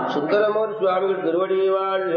சுந்தரமூர் சுவாமிகள் திருவடி வாழ்க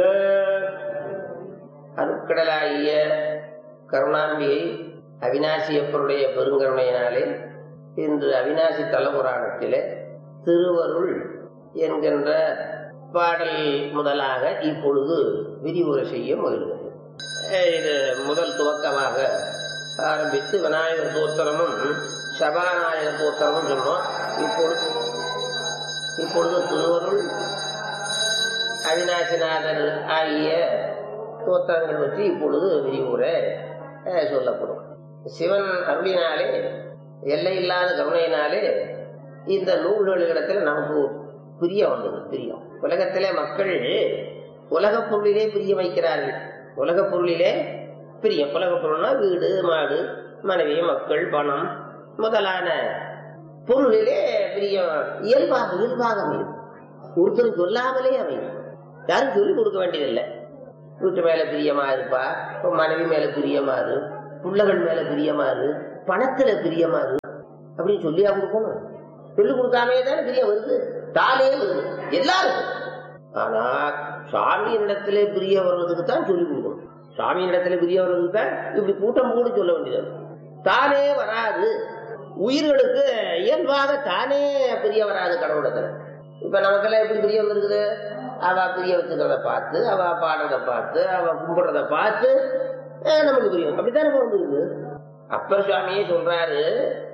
அருட்கடலாகிய கருணாம்பிகை அவினாசியப்பருடைய பெருங்கருணையினாலே இன்று அவினாசி தலபுராணத்திலே திருவருள் என்கின்ற பாடல் முதலாக இப்பொழுது விரிவுரை செய்ய முயல்கிறது இது முதல் துவக்கமாக ஆரம்பித்து விநாயகர் தோத்திரமும் சபாநாயகர் தோத்திரமும் சொன்னோம் இப்பொழுது இப்பொழுது திருவருள் அவிநாசிநாதர் ஆகிய தோத்திரங்கள் பற்றி இப்பொழுது விரிவுரை அஹ், சொல்லப்படும் சிவன் அருளினாலே எல்லை இல்லாத கருணையினாலே இந்த நூல்களிடத்தில் நமக்கு பிரியம் வந்தது பிரியம் உலகத்திலே மக்கள் உலகப் பொருளிலே பிரியம் வைக்கிறார்கள் உலகப் பொருளிலே பிரியம் உலகப் பொருள்னா வீடு மாடு மனைவி மக்கள் பணம் முதலான பொருளிலே பிரியம் இயல்பாக இயல்பாக அமையும் ஒருத்தர் சொல்லாமலே அமையும் யாரும் சொல்லிக் கொடுக்க வேண்டியதில்லை வீட்டு மேல பிரியமா இருப்பா இப்ப மனைவி மேல பிரியமா இரு பிள்ளைகள் மேல பிரியமா இரு பணத்துல பிரியமா இரு அப்படின்னு சொல்லியா கொடுக்கணும் சொல்லிக் கொடுக்காமே தானே பிரியம் வருது தானே வருது எல்லாருக்கும் ஆனா சாமியினிடத்திலே பிரிய வர்றதுக்கு தான் சொல்லிக் கொடுக்கணும் சாமியினிடத்திலே பிரிய வர்றதுக்கு தான் இப்படி கூட்டம் கூட சொல்ல வேண்டியது தானே வராது உயிர்களுக்கு இயல்பாக தானே பிரிய வராது கடவுளத்துல இப்ப நமக்கெல்லாம் எப்படி பிரிய வந்திருக்குது அவ பிரிய வச்சுக்கிறத பார்த்து அவ பாடுறத பார்த்து அவ கும்பிடுறத பார்த்து அஹ், நமக்கு பிரியம் அப்படித்தானே இப்ப வந்திருக்கு அப்பர் சுவாமியே சொல்றாரு